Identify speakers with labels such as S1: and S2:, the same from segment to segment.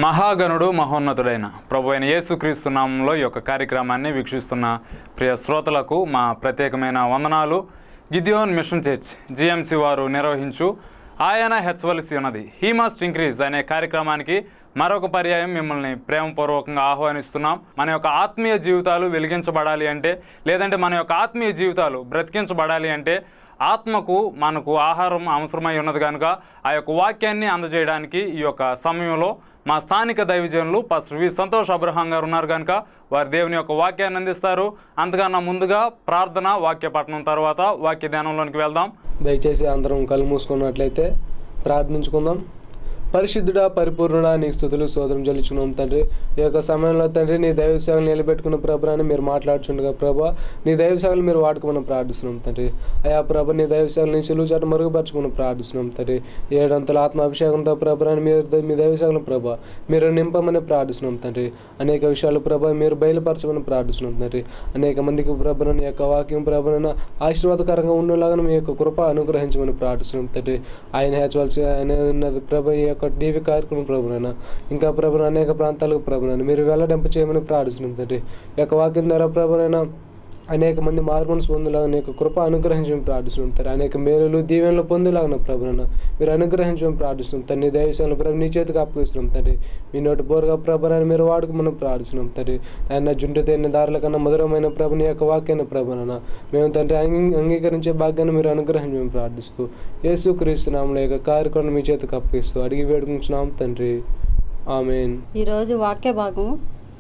S1: మహాగణుడు మహోన్నతుడైన ప్రభు అయిన యేసుక్రీస్తు నామంలో ఈ యొక్క కార్యక్రమాన్ని వీక్షిస్తున్న ప్రియ శ్రోతలకు మా ప్రత్యేకమైన వందనాలు గిద్యోన్ మిషన్ చర్చ్ జిఎంసి వారు నిర్వహించు ఆయన హెచ్చవలసి ఉన్నది హీ మస్ట్ ఇంక్రీజ్ అనే కార్యక్రమానికి మరొక పర్యాయం మిమ్మల్ని ప్రేమపూర్వకంగా ఆహ్వానిస్తున్నాం మన యొక్క ఆత్మీయ జీవితాలు వెలిగించబడాలి అంటే లేదంటే మన యొక్క ఆత్మీయ జీవితాలు బ్రతికించబడాలి అంటే ఆత్మకు మనకు ఆహారం అవసరమై ఉన్నది కనుక ఆ యొక్క వాక్యాన్ని అందజేయడానికి ఈ యొక్క సమయంలో మా స్థానిక దైవజనులు పాస్టర్ వి సంతోష్ అబ్రహాం గారు ఉన్నారు కనుక వారి దేవుని యొక్క వాక్యాన్ని అందిస్తారు అంతకన్నా ముందుగా ప్రార్థన వాక్య పఠనం తర్వాత వాక్య ధ్యానంలోనికి వెళ్దాం
S2: దయచేసి అందరం కళ్ళు మూసుకున్నట్లయితే ప్రార్థించుకుందాం పరిశుద్ధుడా పరిపూర్ణుడా నీకు స్థుతులు సోదరం చెల్లించున్నాం తండ్రి ఈ యొక్క సమయంలో తండ్రి నీ దైవ సేవలు నిలబెట్టుకున్న ప్రభాని మీరు మాట్లాడుచుండగా ప్రభా నీ దైవ సేవలు మీరు వాడుకోమని ప్రార్థిస్తున్నాం తండ్రి అయా ప్రభ నీ దైవ సేవలు నీ సులువు చాటు మరుగుపరచుకుని ప్రార్థిస్తున్నాం తండ్రి ఏడంతల ఆత్మాభిషేకంతో ప్రభాని మీరు మీ దైవ సేవలను ప్రభా మీరు నింపమని ప్రార్థిస్తున్నాం తండ్రి అనేక విషయాలు ప్రభా మీరు బయలుపరచమని ప్రార్థిస్తున్నాం తండ్రి అనేక మందికి ప్రభను నీ యొక్క వాక్యం ప్రభన ఆశీర్వాదకరంగా ఉండేలాగా మీ యొక్క కృప అనుగ్రహించమని ప్రార్థిస్తున్నాం తండ్రి ఆయన హెచ్చవలసి ఆయన ఉన్నది ప్రభ ఈ యొక్క టీవీ కార్యక్రమం ప్రభునైనా ఇంకా ప్రభున అనేక ప్రాంతాలకు ప్రభునైనా మీరు వెల్లడింప చేయమని ప్రార్థిస్తున్నాం తండ్రి ఈ యొక్క వాక్యం ద్వారా ప్రభునైనా అనేక మంది మార్మన్స్ పొందులాగా అనేక కృప అనుగ్రహించమని ప్రార్థిస్తున్నాం తండ్రి అనేక మేలులు దీవెనలు పొందులాగా ప్రభునైనా మీరు అనుగ్రహించమని ప్రార్థిస్తున్నాం తండ్రి నీ దయవిషయాలను ప్రభు నీ చేతికి అప్పగిస్తున్నాం తండ్రి మీ నోటి బోరుగా ప్రభునని మీరు వాడుకోమని ప్రార్థిస్తున్నాం తండ్రి ఆయన జుంటు తేని దారుల కన్నా మధురమైన ప్రభుని యొక్క వాక్యాన్ని ప్రభునైనా మేము తండ్రి అంగీ- అంగీకరించే భాగ్యాన్ని మీరు అనుగ్రహించమని ప్రార్థిస్తూ యేసు క్రీస్తునామంలో యొక్క కార్యక్రమం మీ చేతికి అప్పగిస్తూ అడిగి వేడుకుంటున్నాం తండ్రి ఆమెన్
S3: ఈరోజు వాక్య భాగం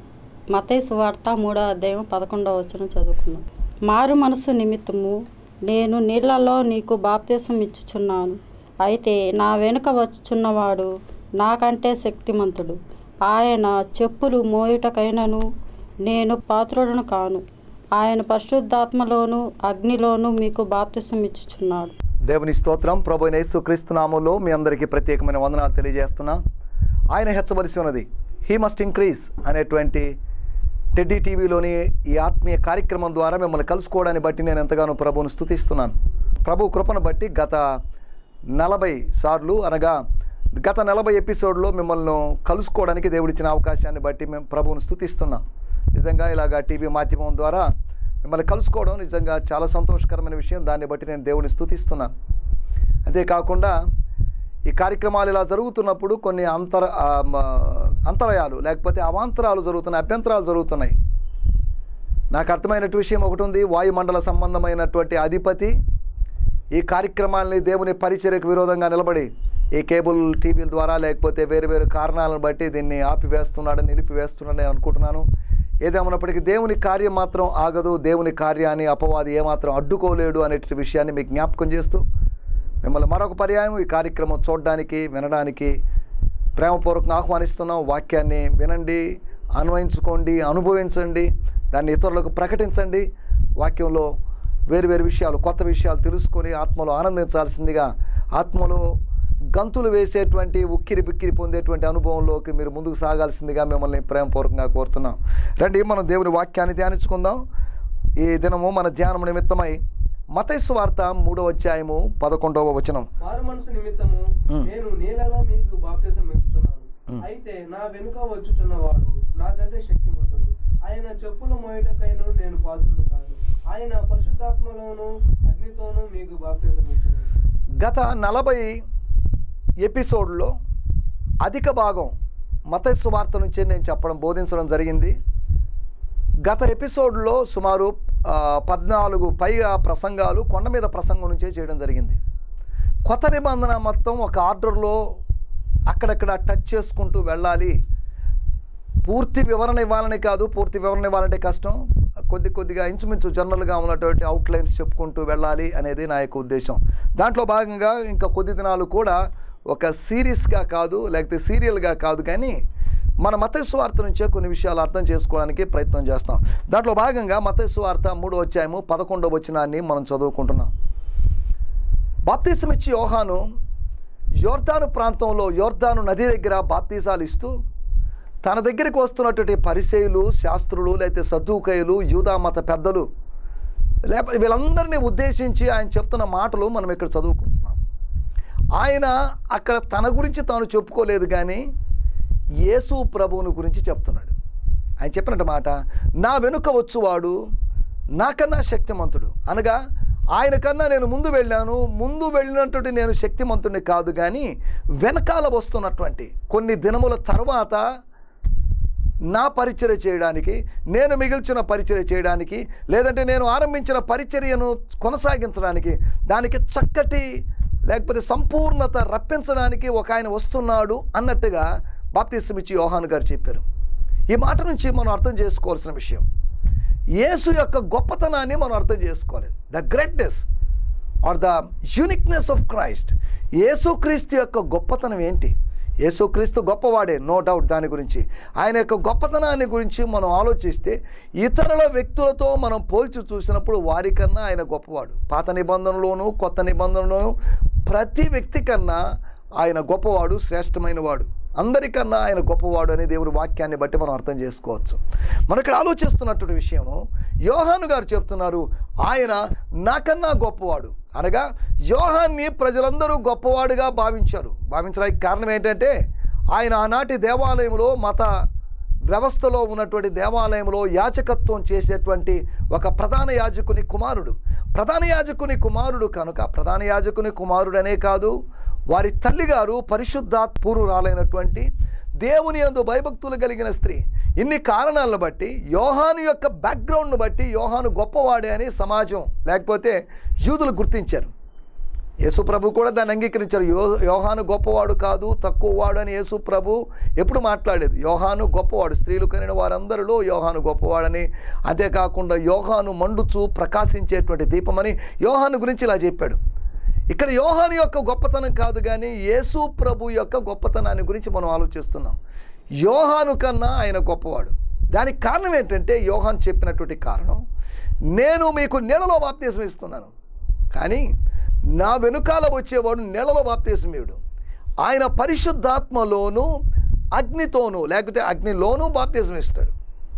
S3: మతయి సువార్త మూడో అధ్యాయం పదకొండవ వచనం చదువుకుందాం మారు మనసు నిమిత్తము నేను నీళ్లలో నీకు బాప్తీసం ఇచ్చుచున్నాను అయితే నా వెనుక వచ్చుచున్నవాడు నాకంటే శక్తిమంతుడు ఆయన చెప్పులు మోయుటకైనను నేను పాత్రుడను కాను ఆయన పరిశుద్ధాత్మలోను అగ్నిలోను మీకు బాప్తీసం ఇచ్చుచున్నాడు
S4: దేవుని స్తోత్రం ప్రభు అయిన యేసుక్రీస్తు నామంలో మీ అందరికీ ప్రత్యేకమైన వందనాలు తెలియజేస్తున్నా ఆయన హెచ్చవలసి ఉన్నది హీ మస్ట్ ఇంక్రీజ్ అనేటువంటి టెడ్డీ టీవీలోని ఈ ఆత్మీయ కార్యక్రమం ద్వారా మిమ్మల్ని కలుసుకోవడాన్ని బట్టి నేను ఎంతగానో ప్రభువును స్తుతిస్తున్నాను ప్రభు కృపను బట్టి గత నలభై సార్లు అనగా గత నలభై ఎపిసోడ్లో మిమ్మల్ని కలుసుకోవడానికి దేవుడిచ్చిన అవకాశాన్ని బట్టి మేము ప్రభువును స్తుతిస్తున్నాం నిజంగా ఇలాగా టీవీ మాధ్యమం ద్వారా మిమ్మల్ని కలుసుకోవడం నిజంగా చాలా సంతోషకరమైన విషయం దాన్ని బట్టి నేను దేవుని స్తుతిస్తున్నాను అంతేకాకుండా ఈ కార్యక్రమాలు ఇలా జరుగుతున్నప్పుడు కొన్ని అంతర ఆ, మ- అంతరాయాలు లేకపోతే అవాంతరాలు జరుగుతున్నాయి అభ్యంతరాలు జరుగుతున్నాయి నాకు అర్థమైనట్టు విషయం ఒకటి ఉంది వాయుమండల సంబంధమైనటువంటి అధిపతి ఈ కార్యక్రమాలని దేవుని పరిచర్యకు విరోధంగా నిలబడి ఈ కేబుల్ టీవీల ద్వారా లేకపోతే వేరు వేరు కారణాలను బట్టి దీన్ని ఆపివేస్తున్నాడని నిలిపివేస్తున్నాడని నేను అనుకుంటున్నాను ఏదేమన్నప్పటికీ దేవుని కార్యం మాత్రం ఆగదు దేవుని కార్యాన్ని అపవాది ఏమాత్రం అడ్డుకోలేడు అనే విషయాన్ని మీకు జ్ఞాపకం చేస్తూ మిమ్మల్ని మరొక పర్యాయం ఈ కార్యక్రమం చూడడానికి వినడానికి ప్రేమపూర్వకంగా ఆహ్వానిస్తున్నాం వాక్యాన్ని వినండి అన్వయించుకోండి అనుభవించండి దాన్ని ఇతరులకు ప్రకటించండి వాక్యంలో వేరు వేరు విషయాలు కొత్త విషయాలు తెలుసుకొని ఆత్మలో ఆనందించాల్సిందిగా ఆత్మలో గంతులు వేసేటువంటి ఉక్కిరి బిక్కిరి పొందేటువంటి అనుభవంలోకి మీరు ముందుకు సాగాల్సిందిగా మిమ్మల్ని ప్రేమపూర్వకంగా కోరుతున్నాం రండి మనం దేవుని వాక్యాన్ని ధ్యానించుకుందాం ఈ దినము మన ధ్యానం నిమిత్తమై మతైసు వార్త మూడవ అధ్యాయము పదకొండవ వచనం
S2: మారు మనసు నిమిత్తము నేను నీళ్ళలో మీకు బాప్తిజం ఇచ్చుచున్నాను అయితే నా వెనుక వచ్చుచున్నవాడు నాకంటే శక్తిమంతుడు ఆయన చెప్పులు మోయటకైను నేను పాత్రుడు కాను ఆయన పరిశుద్ధాత్మలోను అగ్నితోనూ మీకు బాప్తిజం ఇచ్చున్నాను
S4: గత నలభై ఎపిసోడ్లో అధిక భాగం మతైసు వార్త నుంచే నేను చెప్పడం బోధించడం జరిగింది గత ఎపిసోడ్లో సుమారు ఆ, పద్నాలుగు పైగా ప్రసంగాలు కొండ మీద ప్రసంగం నుంచే చేయడం జరిగింది కొత్త నిబంధన మొత్తం ఒక ఆర్డర్లో అక్కడక్కడ టచ్ చేసుకుంటూ వెళ్ళాలి పూర్తి వివరణ ఇవ్వాలని కాదు పూర్తి వివరణ ఇవ్వాలంటే కష్టం కొద్ది కొద్దిగా ఇంచుమించు జనరల్గా ఉన్నటువంటి అవుట్లైన్స్ చెప్పుకుంటూ వెళ్ళాలి అనేది నా యొక్క ఉద్దేశం దాంట్లో భాగంగా ఇంకా కొద్ది దినాలు కూడా ఒక సిరీస్గా కాదు లేకపోతే సీరియల్గా కాదు కానీ మన మతస్సు వార్త నుంచే కొన్ని విషయాలు అర్థం చేసుకోవడానికి ప్రయత్నం చేస్తాం దాంట్లో భాగంగా మతస్సు వార్త మూడో అధ్యాయము పదకొండవ వచనాన్ని మనం చదువుకుంటున్నాం బాప్తీసం ఇచ్చి యోహాను యోర్దాను ప్రాంతంలో యోర్దాను నది దగ్గర బాప్తీసాలు ఇస్తూ తన దగ్గరికి వస్తున్నటువంటి పరిచయులు శాస్త్రులు లేకపోతే సద్దుకయులు యూదా మత పెద్దలు లేకపోతే వీళ్ళందరినీ ఉద్దేశించి ఆయన చెప్తున్న మాటలు మనం ఇక్కడ చదువుకుంటున్నాం ఆయన అక్కడ తన గురించి తాను చెప్పుకోలేదు కానీ యేసు ప్రభువుని గురించి చెప్తున్నాడు ఆయన చెప్పినట్టు మాట నా వెనుక వచ్చువాడు నాకన్నా శక్తిమంతుడు అనగా ఆయన కన్నా నేను ముందు వెళ్ళాను ముందు వెళ్ళినటువంటి నేను శక్తిమంతుడిని కాదు కానీ వెనకాల వస్తున్నటువంటి కొన్ని దినముల తర్వాత నా పరిచర్య చేయడానికి నేను మిగిల్చిన పరిచర్య చేయడానికి లేదంటే నేను ఆరంభించిన పరిచర్యను కొనసాగించడానికి దానికి చక్కటి లేకపోతే సంపూర్ణత రప్పించడానికి ఒక ఆయన వస్తున్నాడు అన్నట్టుగా బాప్తిస్మిచ్చి యోహాను గారు చెప్పారు ఈ మాట నుంచి మనం అర్థం చేసుకోవాల్సిన విషయం యేసు యొక్క గొప్పతనాన్ని మనం అర్థం చేసుకోవాలి the greatness or the uniqueness of Christ యేసుక్రీస్తు యొక్క గొప్పతనం ఏంటి యేసుక్రీస్తు గొప్పవాడే నో డౌట్ దాని గురించి ఆయన యొక్క గొప్పతనాన్ని గురించి మనం ఆలోచిస్తే ఇతరుల వ్యక్తులతో మనం పోల్చి చూసినప్పుడు వారికన్నా ఆయన గొప్పవాడు పాత నిబంధనలోను కొత్త నిబంధనలోను ప్రతి వ్యక్తి కన్నా ఆయన గొప్పవాడు శ్రేష్టమైన వాడు అందరికన్నా ఆయన గొప్పవాడు అనే దేవుని వాక్యాన్ని బట్టి మనం అర్థం చేసుకోవచ్చు మనం ఇక్కడ ఆలోచిస్తున్నటువంటి విషయము యోహాను గారు చెప్తున్నారు ఆయన నాకన్నా గొప్పవాడు అనగా యోహాన్ని ప్రజలందరూ గొప్పవాడుగా భావించారు భావించడానికి కారణం ఏంటంటే ఆయన ఆనాటి దేవాలయంలో మత వ్యవస్థలో ఉన్నటువంటి దేవాలయంలో యాచకత్వం చేసేటువంటి ఒక ప్రధాన యాజకుని కుమారుడు ప్రధాన యాజకుని కుమారుడు కనుక ప్రధాన యాజకుని కుమారుడనే కాదు వారి తల్లిగారు పరిశుద్ధాత్పూర్వరాలైనటువంటి దేవుని యందు భయభక్తులు కలిగిన స్త్రీ ఇన్ని కారణాలను బట్టి యోహాను యొక్క బ్యాక్గ్రౌండ్ను బట్టి యోహాను గొప్పవాడే అని సమాజం లేకపోతే యూదులు గుర్తించారు యేసు ప్రభు కూడా దాన్ని అంగీకరించారు యో యోహాను గొప్పవాడు కాదు తక్కువవాడు అని యేసు ప్రభు ఎప్పుడు మాట్లాడేది యోహాను గొప్పవాడు స్త్రీలు కనిన వారందరిలో యోహాను గొప్పవాడని అంతేకాకుండా యోహాను మండుచు ప్రకాశించేటువంటి దీపమని యోహాను గురించి ఇలా చెప్పాడు ఇక్కడ యోహాను యొక్క గొప్పతనం కాదు కానీ యేసు ప్రభు యొక్క గొప్పతనాన్ని గురించి మనం ఆలోచిస్తున్నాం యోహాను కన్నా ఆయన గొప్పవాడు దానికి కారణం ఏంటంటే యోహాన్ చెప్పినటువంటి కారణం నేను మీకు నీళ్ళలో బాప్తీసం ఇస్తున్నాను కానీ నా వెనుకాల వచ్చేవాడు నీళ్ళలో బాప్తీసమేయుడు ఆయన పరిశుద్ధాత్మలోను అగ్నితోనూ లేకపోతే అగ్నిలోనూ బాప్తీసం ఇస్తాడు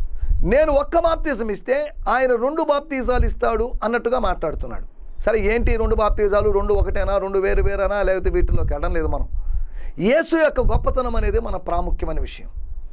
S4: నేను ఒక్క బాప్తీసం ఇస్తే ఆయన రెండు బాప్తీసాలు ఇస్తాడు అన్నట్టుగా మాట్లాడుతున్నాడు సరే ఏంటి రెండు బాప్తీసాలు రెండు ఒకటేనా రెండు వేరు వేరేనా లేకపోతే వీటిలోకి వెళ్ళడం లేదు మనం యేసు యొక్క గొప్పతనం అనేది మన ప్రాముఖ్యమైన విషయం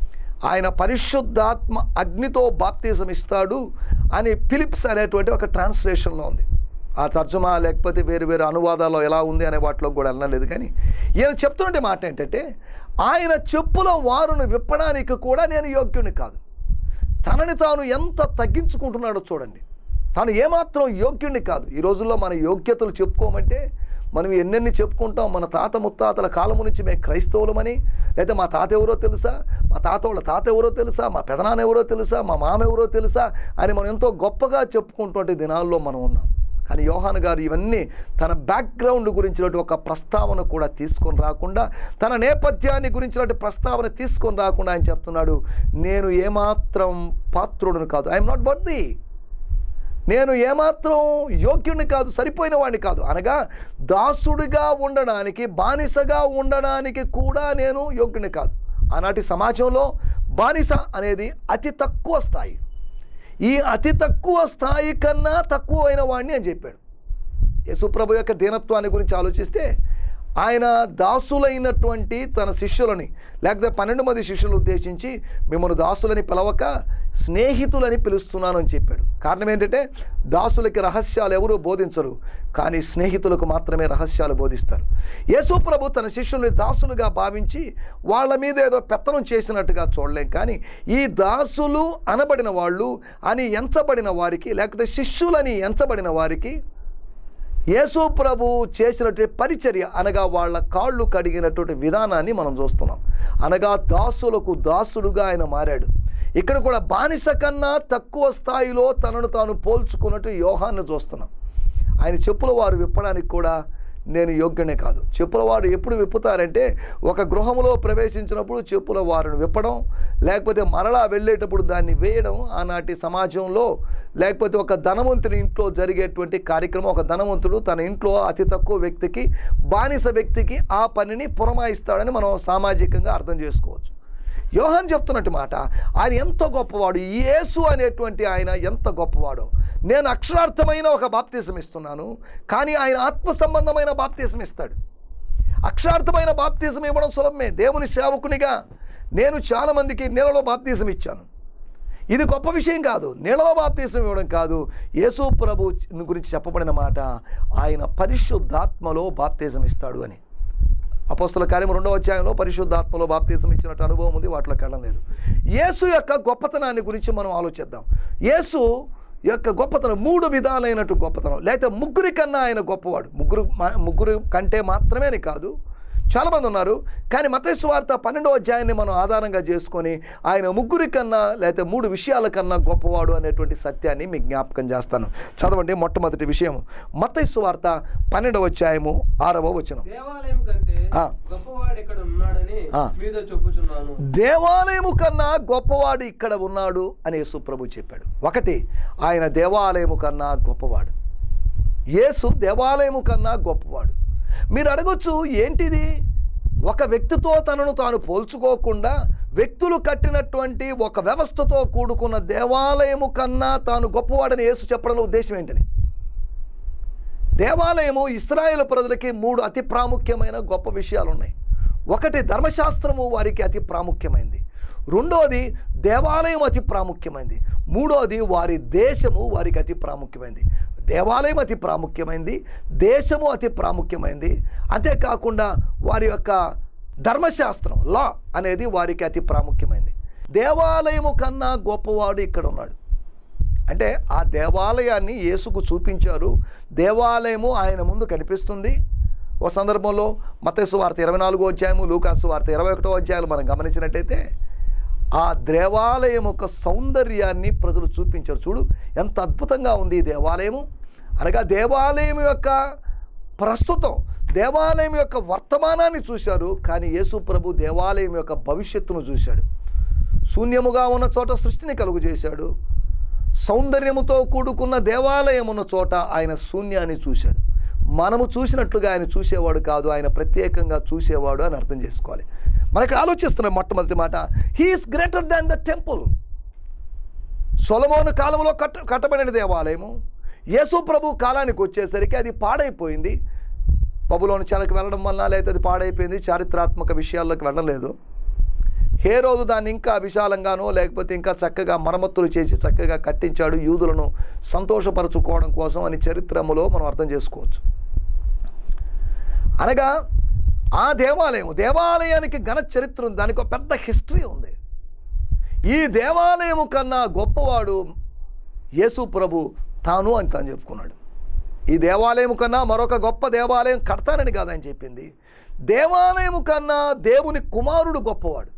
S4: ఆయన పరిశుద్ధాత్మ అగ్నితో బాప్తీసం ఇస్తాడు అని ఫిలిప్స్ అనేటువంటి ఒక ట్రాన్స్లేషన్లో ఉంది ఆ తర్జుమా లేకపోతే వేరు వేరు అనువాదాల్లో ఎలా ఉంది అనే వాటిలో కూడా వెళ్ళలేదు కానీ ఈయన చెప్తున్నట్టు మాట ఏంటంటే ఆయన చెప్పుల వారును విప్పడానికి కూడా నేను యోగ్యుని కాదు తనని తాను ఎంత తగ్గించుకుంటున్నాడో చూడండి తాను ఏమాత్రం యోగ్యుణ్ణి కాదు ఈ రోజుల్లో మన యోగ్యతలు చెప్పుకోమంటే మనం ఎన్నెన్ని చెప్పుకుంటాం మన తాత ముత్తాతల కాలము నుంచి మేము క్రైస్తవులమని లేదా మా తాత ఎవరో తెలుసా మా తాత వాళ్ళ తాత ఎవరో తెలుసా మా పెదనాన్న ఎవరో తెలుసా మా మామ ఎవరో తెలుసా అని మనం ఎంతో గొప్పగా చెప్పుకుంటుంటే దినాల్లో మనం ఉన్నాం కానీ యోహాన్ గారు ఇవన్నీ తన బ్యాక్గ్రౌండ్ గురించినటువంటి ఒక ప్రస్తావన కూడా తీసుకొని రాకుండా తన నేపథ్యాన్ని గురించినటువంటి ప్రస్తావన తీసుకొని రాకుండా ఆయన చెప్తున్నాడు నేను ఏమాత్రం పాత్రుడును కాదు ఐఎమ్ నాట్ వర్ది నేను ఏమాత్రం యోగ్యుడిని కాదు సరిపోయిన వాడిని కాదు అనగా దాసుడిగా ఉండడానికి బానిసగా ఉండడానికి కూడా నేను యోగ్యుని కాదు ఆనాటి సమాజంలో బానిస అనేది అతి తక్కువ స్థాయి ఈ అతి తక్కువ స్థాయి కన్నా తక్కువ అయిన వాడిని అని చెప్పాడు యేసుప్రభు యొక్క దీనత్వాన్ని గురించి ఆలోచిస్తే ఆయన దాసులైనటువంటి తన శిష్యులని లేకపోతే పన్నెండు మంది శిష్యులను ఉద్దేశించి మిమ్మల్ని దాసులని పిలవక స్నేహితులని పిలుస్తున్నాను అని చెప్పాడు కారణం ఏంటంటే దాసులకి రహస్యాలు ఎవరు బోధించరు కానీ స్నేహితులకు మాత్రమే రహస్యాలు బోధిస్తారు యేసు ప్రభు తన శిష్యుల్ని దాసులుగా భావించి వాళ్ళ మీద ఏదో పెత్తనం చేసినట్టుగా చూడలేం కానీ ఈ దాసులు అనబడిన వాళ్ళు అని ఎంచబడిన వారికి లేకపోతే శిష్యులని ఎంచబడిన వారికి యేసు ప్రభు చేసినటువంటి పరిచర్య అనగా వాళ్ళ కాళ్ళు కడిగినటువంటి విధానాన్ని మనం చూస్తున్నాం అనగా దాసులకు దాసుడుగా ఆయన మారాడు ఇక్కడ కూడా బానిస కన్నా తక్కువ స్థాయిలో తనను తాను పోల్చుకున్నట్టు యోహాన్ని చూస్తున్నాం ఆయన చెప్పుల వారు విప్పడానికి కూడా నేను యోగ్యనే కాదు చెప్పుల వారు ఎప్పుడు విప్పుతారంటే ఒక గృహంలో ప్రవేశించినప్పుడు చెప్పుల వారిని విప్పడం లేకపోతే మరలా వెళ్ళేటప్పుడు దాన్ని వేయడం ఆనాటి సమాజంలో లేకపోతే ఒక ధనవంతుని ఇంట్లో జరిగేటువంటి కార్యక్రమం ఒక ధనవంతుడు తన ఇంట్లో అతి తక్కువ వ్యక్తికి బానిస వ్యక్తికి ఆ పనిని పురమాయిస్తాడని మనం సామాజికంగా అర్థం చేసుకోవచ్చు యోహాన్ చెప్తున్నట్టు మాట ఆయన ఎంత గొప్పవాడు యేసు అనేటువంటి ఆయన ఎంత గొప్పవాడో నేను అక్షరార్థమైన ఒక బాప్తీసం ఇస్తున్నాను కానీ ఆయన ఆత్మ సంబంధమైన బాప్తీసం ఇస్తాడు అక్షరార్థమైన బాప్తీసం ఇవ్వడం సులభమే దేవుని సేవకునిగా నేను చాలామందికి నీళ్ళలో బాప్తీసం ఇచ్చాను ఇది గొప్ప విషయం కాదు నీళ్ళలో బాప్తీసం ఇవ్వడం కాదు యేసు ప్రభు గురించి చెప్పబడిన మాట ఆయన పరిశుద్ధాత్మలో బాప్తీసం ఇస్తాడు అని అపోస్తుల కార్యం రెండవ అధ్యాయంలో పరిశుద్ధాత్మలో బాప్తీసం ఇచ్చినట్టు అనుభవం ఉంది వాటిలోకి వెళ్ళడం లేదు యేసు యొక్క గొప్పతనాన్ని గురించి మనం ఆలోచిద్దాం యేసు యొక్క గొప్పతనం మూడు విధాలైనట్టు గొప్పతనం లేకపోతే ముగ్గురి కన్నా ఆయన గొప్పవాడు ముగ్గురు మా- ముగ్గురు కంటే మాత్రమే అని కాదు చాలామంది ఉన్నారు కానీ మతేసు వార్త పన్నెండో అధ్యాయాన్ని మనం ఆధారంగా చేసుకొని ఆయన ముగ్గురి కన్నా లేకపోతే మూడు విషయాల కన్నా గొప్పవాడు అనేటువంటి సత్యాన్ని మీకు జ్ఞాపకం చేస్తాను చదవండి మొట్టమొదటి విషయం మతేసు వార్త పన్నెండవ అధ్యాయము ఆరవ వచనం
S2: దేవాలయం కంటే
S4: ఆ.
S2: గొప్పవాడు ఇక్కడ ఉన్నాడని
S4: ఆ.
S2: మీతో చెప్పుచున్నాను
S4: దేవాలయము కన్నా గొప్పవాడు ఇక్కడ ఉన్నాడు అని యేసు ప్రభు చెప్పాడు ఒకటి ఆయన దేవాలయము కన్నా గొప్పవాడు యేసు దేవాలయము కన్నా గొప్పవాడు మీరు అడగొచ్చు ఏంటిది ఒక వ్యక్తితో తనను తాను పోల్చుకోకుండా వ్యక్తులు కట్టినటువంటి ఒక వ్యవస్థతో కూడుకున్న దేవాలయము కన్నా తాను గొప్పవాడని యేసు చెప్పడంలో ఉద్దేశం ఏంటని దేవాలయము ఇస్రాయేల్ ప్రజలకి మూడు అతి ప్రాముఖ్యమైన గొప్ప విషయాలు ఉన్నాయి ఒకటి ధర్మశాస్త్రము వారికి అతి ప్రాముఖ్యమైంది రెండోది దేవాలయం అతి ప్రాముఖ్యమైంది మూడోది వారి దేశము వారికి అతి ప్రాముఖ్యమైంది దేవాలయం అతి ప్రాముఖ్యమైంది దేశము అతి ప్రాముఖ్యమైంది అంతేకాకుండా వారి యొక్క ధర్మశాస్త్రం లా అనేది వారికి అతి ప్రాముఖ్యమైంది దేవాలయము కన్నా గొప్పవాడు ఇక్కడ ఉన్నాడు అంటే ఆ దేవాలయాన్ని యేసుకు చూపించారు దేవాలయము ఆయన ముందు కనిపిస్తుంది ఒక సందర్భంలో మతేసు వార్త ఇరవై నాలుగో అధ్యాయము లూకాసు వార్త ఇరవై ఒకటో అధ్యాయాలు మనం గమనించినట్టయితే ఆ దేవాలయం యొక్క సౌందర్యాన్ని ప్రజలు చూపించారు చూడు ఎంత అద్భుతంగా ఉంది ఈ దేవాలయము అనగా దేవాలయం యొక్క ప్రస్తుతం దేవాలయం యొక్క వర్తమానాన్ని చూశారు కానీ యేసు ప్రభు దేవాలయం యొక్క భవిష్యత్తును చూశాడు శూన్యముగా ఉన్న చోట సృష్టిని కలుగు చేశాడు సౌందర్యముతో కూడుకున్న దేవాలయం ఉన్న చోట ఆయన శూన్యాన్ని చూశాడు మనము చూసినట్లుగా ఆయన చూసేవాడు కాదు ఆయన ప్రత్యేకంగా చూసేవాడు అని అర్థం చేసుకోవాలి మనకి ఆలోచిస్తున్నాం మొట్టమొదటి మాట he is greater than the temple సొలమోను కాలంలో కట్ట కట్టబడిన దేవాలయము యేసు ప్రభు కాలానికి వచ్చేసరికి అది పాడైపోయింది బబులోని చెరకు వెళ్ళడం వల్ల లేకపోతే అది పాడైపోయింది చారిత్రాత్మక విషయాల్లోకి వెళ్ళలేదు హే రోజు దాన్ని ఇంకా విశాలంగానో లేకపోతే ఇంకా చక్కగా మరమ్మతులు చేసి చక్కగా కట్టించాడు యూదులను సంతోషపరచుకోవడం కోసం అని చరిత్రములో మనం అర్థం చేసుకోవచ్చు అనగా ఆ దేవాలయం దేవాలయానికి ఘన చరిత్ర ఉంది దానికి ఒక పెద్ద హిస్టరీ ఉంది ఈ దేవాలయము కన్నా గొప్పవాడు యేసు ప్రభు తాను అని తాను చెప్పుకున్నాడు ఈ దేవాలయం కన్నా మరొక గొప్ప దేవాలయం కడతానని కాదు ఆయన చెప్పింది దేవాలయము కన్నా దేవుని కుమారుడు గొప్పవాడు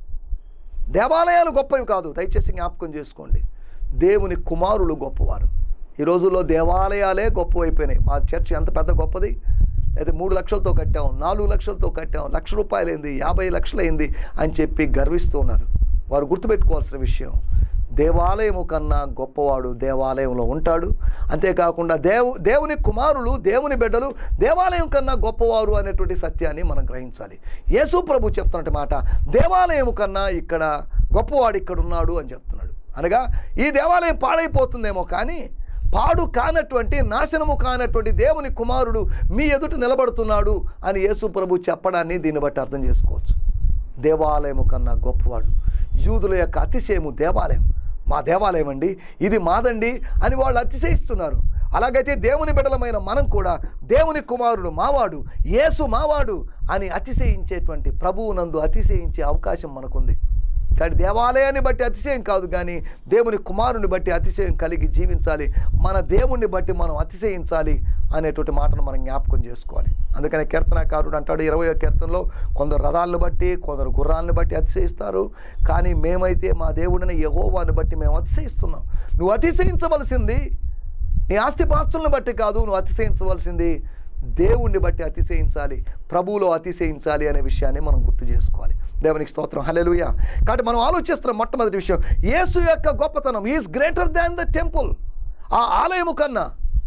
S4: దేవాలయాలు గొప్పవి కాదు దయచేసి జ్ఞాపకం చేసుకోండి దేవుని కుమారులు గొప్పవారు ఈ రోజుల్లో దేవాలయాలే గొప్పవైపోయినాయి మా చర్చ్ ఎంత పెద్ద గొప్పది అయితే మూడు లక్షలతో కట్టాం నాలుగు లక్షలతో కట్టాం లక్ష రూపాయలైంది యాభై లక్షలైంది అని చెప్పి గర్విస్తూ ఉన్నారు వారు గుర్తుపెట్టుకోవాల్సిన విషయం దేవాలయము కన్నా గొప్పవాడు దేవాలయంలో ఉంటాడు అంతేకాకుండా దేవు దేవుని కుమారులు దేవుని బిడ్డలు దేవాలయం కన్నా గొప్పవారు అనేటువంటి సత్యాన్ని మనం గ్రహించాలి యేసు ప్రభు చెప్తున్నట్టు మాట దేవాలయం కన్నా ఇక్కడ గొప్పవాడు ఇక్కడ ఉన్నాడు అని చెప్తున్నాడు అనగా ఈ దేవాలయం పాడైపోతుందేమో కానీ పాడు కానటువంటి నాశనము కానటువంటి దేవుని కుమారుడు మీ ఎదుట నిలబడుతున్నాడు అని యేసు ప్రభు చెప్పడాన్ని దీన్ని బట్టి అర్థం చేసుకోవచ్చు దేవాలయము కన్నా గొప్పవాడు యూదుల యొక్క అతిశయము దేవాలయం మా దేవాలయం అండి ఇది మాదండి అని వాళ్ళు అతిశయిస్తున్నారు అలాగైతే దేవుని బిడ్డలమైన మనం కూడా దేవుని కుమారుడు మావాడు యేసు మావాడు అని అతిశయించేటువంటి ప్రభువు నందు అతిశయించే అవకాశం మనకుంది కానీ దేవాలయాన్ని బట్టి అతిశయం కాదు కానీ దేవుని కుమారుని బట్టి అతిశయం కలిగి జీవించాలి మన దేవుణ్ణి బట్టి మనం అతిశయించాలి అనేటువంటి మాటను మనం జ్ఞాపకం చేసుకోవాలి అందుకనే కీర్తనాకారుడు అంటాడు ఇరవై కీర్తనలో కొందరు రథాలను బట్టి కొందరు గుర్రాలను బట్టి అతిశయిస్తారు కానీ మేమైతే మా దేవుడిని యహోవాని బట్టి మేము అతిశయిస్తున్నాం నువ్వు అతిశయించవలసింది నీ ఆస్తిపాస్తులను బట్టి కాదు నువ్వు అతిశయించవలసింది దేవుణ్ణి బట్టి అతిశయించాలి ప్రభువులో అతిశయించాలి అనే విషయాన్ని మనం గుర్తు చేసుకోవాలి దేవునికి స్తోత్రం హల్లెలూయా కాబట్టి మనం ఆలోచిస్తున్న మొట్టమొదటి విషయం యేసు యొక్క గొప్పతనం is greater than the temple ఆ ఆలయము కన్నా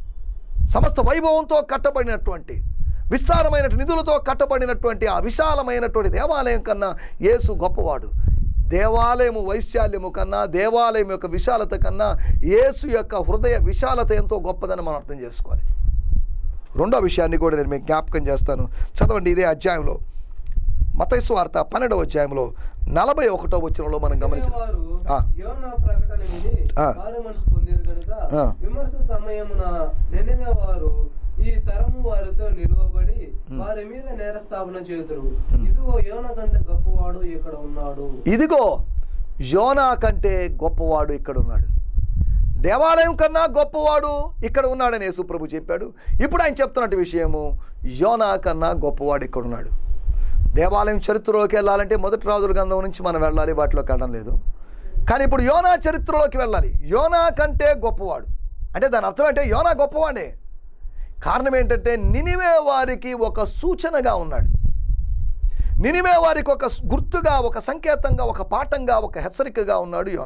S4: సమస్త వైభవంతో కట్టబడినటువంటి విస్తారమైన నిధులతో కట్టబడినటువంటి ఆ విశాలమైనటువంటి దేవాలయం కన్నా యేసు గొప్పవాడు దేవాలయము వైశాల్యము కన్నా దేవాలయం యొక్క విశాలత కన్నా యేసు యొక్క హృదయ విశాలత ఎంతో గొప్పదని మనం అర్థం చేసుకోవాలి రెండో విషయాన్ని కూడా నేను మీకు జ్ఞాపకం చేస్తాను చదవండి ఇదే అధ్యాయంలో మతైసు వార్త పన్నెండవ అధ్యాయంలో నలభై ఒకటో వచ్చినలో మనం గమనించాం
S2: వారు
S4: ఆ.
S2: యోనా ప్రకటన విని
S4: ఆ.
S2: వారు మనసు పొందిరు కనుక
S4: ఆ.
S2: విమర్శ సమయమున నిన్నమే వారు ఈ తరము వారితో నిలువబడి వారి మీద నేరస్థాపన చేతురు ఇదిగో యోన కంటే గొప్పవాడు ఇక్కడ ఉన్నాడు
S4: ఇదిగో యోనా కంటే గొప్పవాడు ఇక్కడ ఉన్నాడు దేవాలయం కన్నా గొప్పవాడు ఇక్కడ ఉన్నాడని యేసుప్రభు చెప్పాడు ఇప్పుడు ఆయన చెప్తున్నట్టు విషయము యోనా కన్నా గొప్పవాడు ఇక్కడ ఉన్నాడు దేవాలయం చరిత్రలోకి వెళ్ళాలంటే మొదటి రాజుల గంధం నుంచి మనం వెళ్ళాలి వాటిలోకి వెళ్ళడం లేదు కానీ ఇప్పుడు యోనా చరిత్రలోకి వెళ్ళాలి యోనా కంటే గొప్పవాడు అంటే దాని అర్థం అంటే యోనా గొప్పవాడే కారణం ఏంటంటే నినివే వారికి ఒక సూచనగా ఉన్నాడు నినివే వారికి ఒక గుర్తుగా ఒక సంకేతంగా ఒక పాఠంగా ఒక హెచ్చరికగా ఉన్నాడు యోన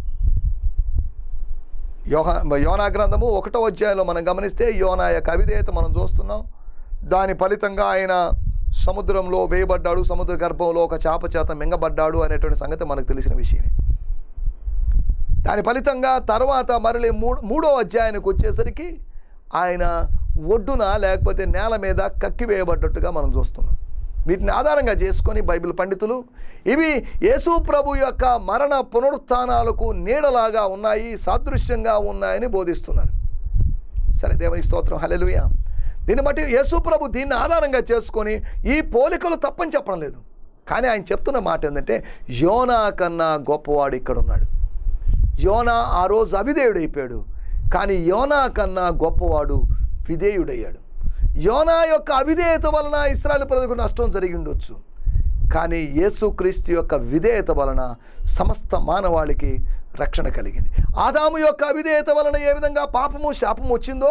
S4: యోహ యోనా గ్రంథము ఒకటో అధ్యాయంలో మనం గమనిస్తే యోనా యొక్క అవిధేయత మనం చూస్తున్నాం దాని ఫలితంగా ఆయన సముద్రంలో వేయబడ్డాడు సముద్ర గర్భంలో ఒక చేప చేత మింగబడ్డాడు అనేటువంటి సంగతి మనకు తెలిసిన విషయమే దాని ఫలితంగా తర్వాత మరలి మూడు మూడో అధ్యాయానికి వచ్చేసరికి ఆయన ఒడ్డున లేకపోతే నేల మీద కక్కివేయబడ్డట్టుగా మనం చూస్తున్నాం వీటిని ఆధారంగా చేసుకొని బైబిల్ పండితులు ఇవి యేసు ప్రభు యొక్క మరణ పునరుత్థానాలకు నీడలాగా ఉన్నాయి సాదృశ్యంగా ఉన్నాయని బోధిస్తున్నారు సరే దేవుని స్తోత్రం హల్లెలూయా దీన్ని బట్టి యేసు ప్రభు దీన్ని ఆధారంగా చేసుకొని ఈ పోలికలు తప్పని చెప్పడం లేదు కానీ ఆయన చెప్తున్న మాట ఏంటంటే యోనా కన్నా గొప్పవాడు ఇక్కడ ఉన్నాడు యోనా ఆ రోజు అవిధేయుడైపోయాడు కానీ యోనా కన్నా గొప్పవాడు విధేయుడయ్యాడు యోనా యొక్క అవిధేయత వలన ఇస్రాయల్ ప్రజలకు నష్టం జరిగి ఉండొచ్చు కానీ యేసుక్రీస్తు యొక్క విధేయత వలన సమస్త మానవాళికి రక్షణ కలిగింది ఆదాము యొక్క అవిధేయత వలన ఏ విధంగా పాపము శాపము వచ్చిందో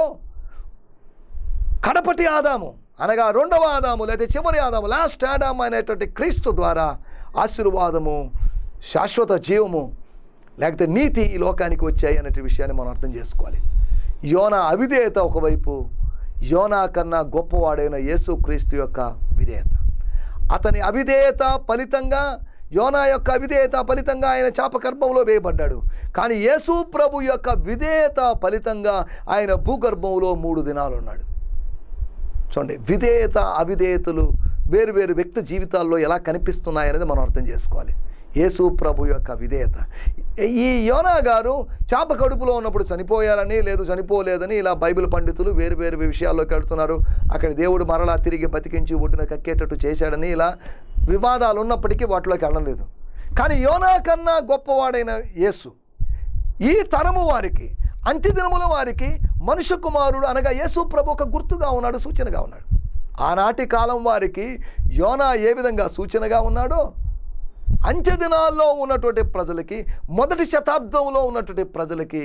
S4: కడపటి ఆదాము అనగా రెండవ ఆదాము లేదా చివరి ఆదాము లాస్ట్ ఆదాము అనేటువంటి క్రీస్తు ద్వారా ఆశీర్వాదము శాశ్వత జీవము లేకపోతే నీతి ఈ లోకానికి వచ్చాయి అనే విషయాన్ని మనం అర్థం చేసుకోవాలి యోన అవిధేయత ఒకవైపు యోనా కన్నా గొప్పవాడైన యేసుక్రీస్తు యొక్క విధేయత అతని అవిధేయత ఫలితంగా యోనా యొక్క అవిధేయత ఫలితంగా ఆయన చాప గర్భంలో వేయబడ్డాడు కానీ యేసు ప్రభు యొక్క విధేయత ఫలితంగా ఆయన భూగర్భంలో మూడు దినాలు ఉన్నాడు చూడండి విధేయత అవిధేయతలు వేరు వేరు వ్యక్తి జీవితాల్లో ఎలా కనిపిస్తున్నాయనేది మనం అర్థం చేసుకోవాలి యేసు ప్రభు యొక్క విధేయత ఈ యోనా గారు చాప కడుపులో ఉన్నప్పుడు చనిపోయారని లేదు చనిపోలేదని ఇలా బైబిల్ పండితులు వేరు వేరు విషయాల్లోకి వెళ్తున్నారు అక్కడ దేవుడు మరలా తిరిగి బతికించి ఒడ్డున కక్కేటట్టు చేశాడని ఇలా వివాదాలు ఉన్నప్పటికీ వాటిలోకి వెళ్ళడం లేదు కానీ యోనా కన్నా గొప్పవాడైన యేసు ఈ తరము వారికి అంత్యదినముల వారికి మనుష్య కుమారుడు అనగా యేసు ప్రభు ఒక గుర్తుగా ఉన్నాడు సూచనగా ఉన్నాడు ఆనాటి కాలం వారికి యోనా ఏ విధంగా సూచనగా ఉన్నాడో అంత్యదినాల్లో ఉన్నటువంటి ప్రజలకి మొదటి శతాబ్దంలో ఉన్నటువంటి ప్రజలకి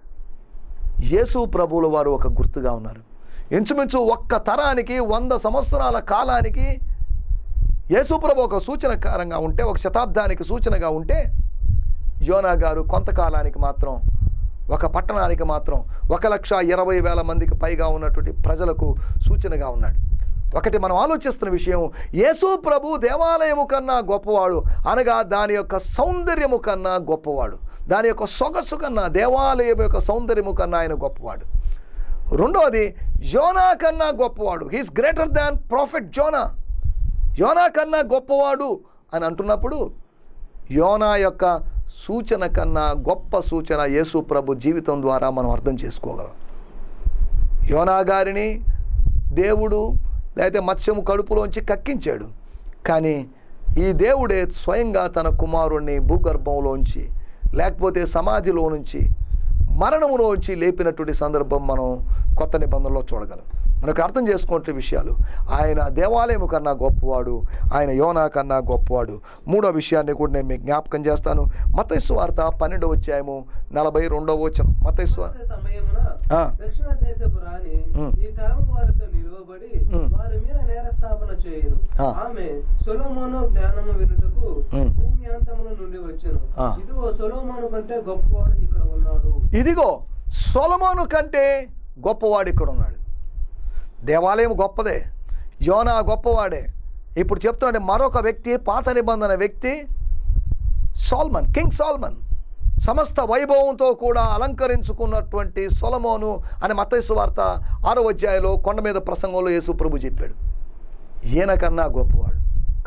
S4: యేసు ప్రభువుల వారు ఒక గుర్తుగా ఉన్నారు ఇంచుమించు ఒక్క తరానికి వంద సంవత్సరాల కాలానికి యేసుప్రభు ఒక సూచనకారంగా ఉంటే ఒక శతాబ్దానికి సూచనగా ఉంటే యోనా గారు కొంతకాలానికి మాత్రం ఒక పట్టణానికి మాత్రం ఒక లక్ష ఇరవై వేల మందికి పైగా ఉన్నటువంటి ప్రజలకు సూచనగా ఉన్నాడు ఒకటి మనం ఆలోచిస్తున్న విషయం యేసు ప్రభు దేవాలయము కన్నా గొప్పవాడు అనగా దాని యొక్క సౌందర్యము కన్నా గొప్పవాడు దాని యొక్క సొగసు కన్నా దేవాలయం యొక్క సౌందర్యము కన్నా ఆయన గొప్పవాడు రెండవది జోనా కన్నా గొప్పవాడు he's greater than prophet Jonah యోనా కన్నా గొప్పవాడు అని అంటున్నప్పుడు యోనా యొక్క సూచన కన్నా గొప్ప సూచన యేసు ప్రభు జీవితం ద్వారా మనం అర్థం చేసుకోగలం యోనా గారిని దేవుడు లేకపోతే మత్స్యము కడుపులోంచి కక్కించాడు కానీ ఈ దేవుడే స్వయంగా తన కుమారుణ్ణి భూగర్భంలోంచి లేకపోతే సమాధిలో నుంచి మరణములోంచి లేపినటువంటి సందర్భం మనం కొత్త నిబంధనలో చూడగలం మనకు అర్థం చేసుకునే విషయాలు ఆయన దేవాలయము కన్నా గొప్పవాడు ఆయన యోనా కన్నా గొప్పవాడు మూడో విషయాన్ని కూడా నేను మీకు జ్ఞాపకం చేస్తాను మతైసు వార్త పన్నెండవ అధ్యాయము నలభై రెండవ వచనం మతైసు
S2: విమర్శ సమయమున
S4: ఆ.
S2: దక్షిణ దేశపు రాణి
S4: ఉమ్.
S2: ఈ తరం వారితో నిలువబడి
S4: ఉమ్.
S2: వారి మీద నేరస్థాపన చేయరు
S4: ఆ.
S2: ఆమె సొలోమోను జ్ఞానము వినుటకు
S4: ఉమ్.
S2: భూమి అంతముల నుండి వచ్చెను
S4: ఆ.
S2: ఇదిగో సొలోమోను కంటే గొప్పవాడు ఇక్కడ ఉన్నాడు
S4: ఇదిగో సొలమోను కంటే గొప్పవాడు ఇక్కడ ఉన్నాడు దేవాలయం గొప్పదే యోనా గొప్పవాడే ఇప్పుడు చెప్తున్నాడు మరొక వ్యక్తి పాత నిబంధన వ్యక్తి సాల్మన్ కింగ్ సాల్మన్ సమస్త వైభవంతో కూడా అలంకరించుకున్నటువంటి సొలమోను అని మత్తైసు వార్త ఆరో అధ్యాయంలో కొండ మీద ప్రసంగంలో యేసు ప్రభు చెప్పాడు ఈయన కన్నా గొప్పవాడు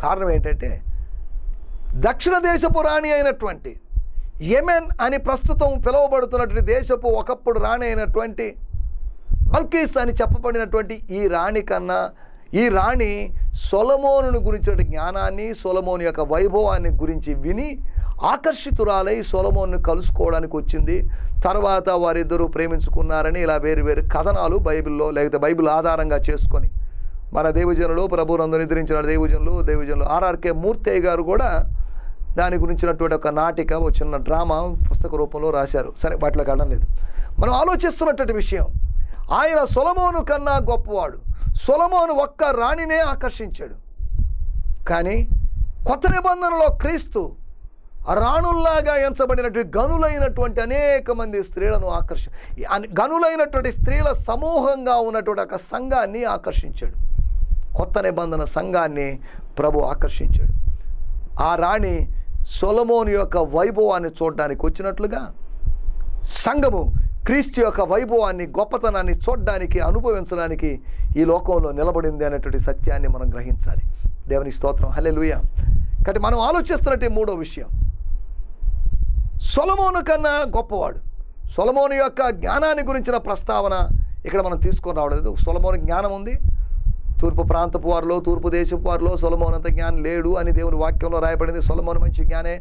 S4: కారణం ఏంటంటే దక్షిణ దేశపు రాణి అయినటువంటి యెమెన్ అని ప్రస్తుతం పిలువబడుతున్నటువంటి దేశపు ఒకప్పుడు రాణి అయినటువంటి బల్కీస్ అని చెప్పబడినటువంటి ఈ రాణి కన్నా ఈ రాణి సొలమోనుని గురించిన జ్ఞానాన్ని సొలమోను యొక్క వైభవాన్ని గురించి విని ఆకర్షితురాలై సొలమోను కలుసుకోవడానికి వచ్చింది తర్వాత వారిద్దరూ ప్రేమించుకున్నారని ఇలా వేరు వేరు కథనాలు బైబిల్లో లేకపోతే బైబిల్ ఆధారంగా చేసుకొని మన దేవజనులు ప్రభునందు నిద్రించిన దేవజనులు దేవజనులు ఆర్ఆర్కే మూర్తయ్య గారు కూడా దాని గురించినటువంటి ఒక నాటిక ఒక చిన్న డ్రామా పుస్తక రూపంలో రాశారు సరే వాటిలోకి వెళ్ళడం లేదు మనం ఆలోచిస్తున్నటువంటి విషయం ఆయన సొలమోను కన్నా గొప్పవాడు సొలమోను ఒక్క రాణినే ఆకర్షించాడు కానీ కొత్త నిబంధనలో క్రీస్తు రాణుల్లాగా ఎంచబడినటువంటి గనులైనటువంటి అనేక మంది స్త్రీలను ఆకర్షి అన్- గనులైనటువంటి స్త్రీల సమూహంగా ఉన్నటువంటి ఒక సంఘాన్ని ఆకర్షించాడు కొత్త నిబంధన సంఘాన్ని ప్రభు ఆకర్షించాడు ఆ రాణి సొలమోను యొక్క వైభవాన్ని చూడడానికి వచ్చినట్లుగా సంఘము క్రీస్తు యొక్క వైభవాన్ని గొప్పతనాన్ని చూడడానికి అనుభవించడానికి ఈ లోకంలో నిలబడింది అనేటువంటి సత్యాన్ని మనం గ్రహించాలి దేవుని స్తోత్రం హల్లెలూయా కాబట్టి మనం ఆలోచిస్తున్నట్టు మూడో విషయం సొలమోను కన్నా గొప్పవాడు సొలమోను యొక్క జ్ఞానాన్ని గురించిన ప్రస్తావన ఇక్కడ మనం తీసుకొని రావడం లేదు సొలమోను జ్ఞానం ఉంది తూర్పు ప్రాంతపు వారిలో తూర్పు దేశపు వారిలో సొలమోను అంత జ్ఞానం లేడు అని దేవుని వాక్యంలో రాయబడింది సొలమోను మంచి జ్ఞానే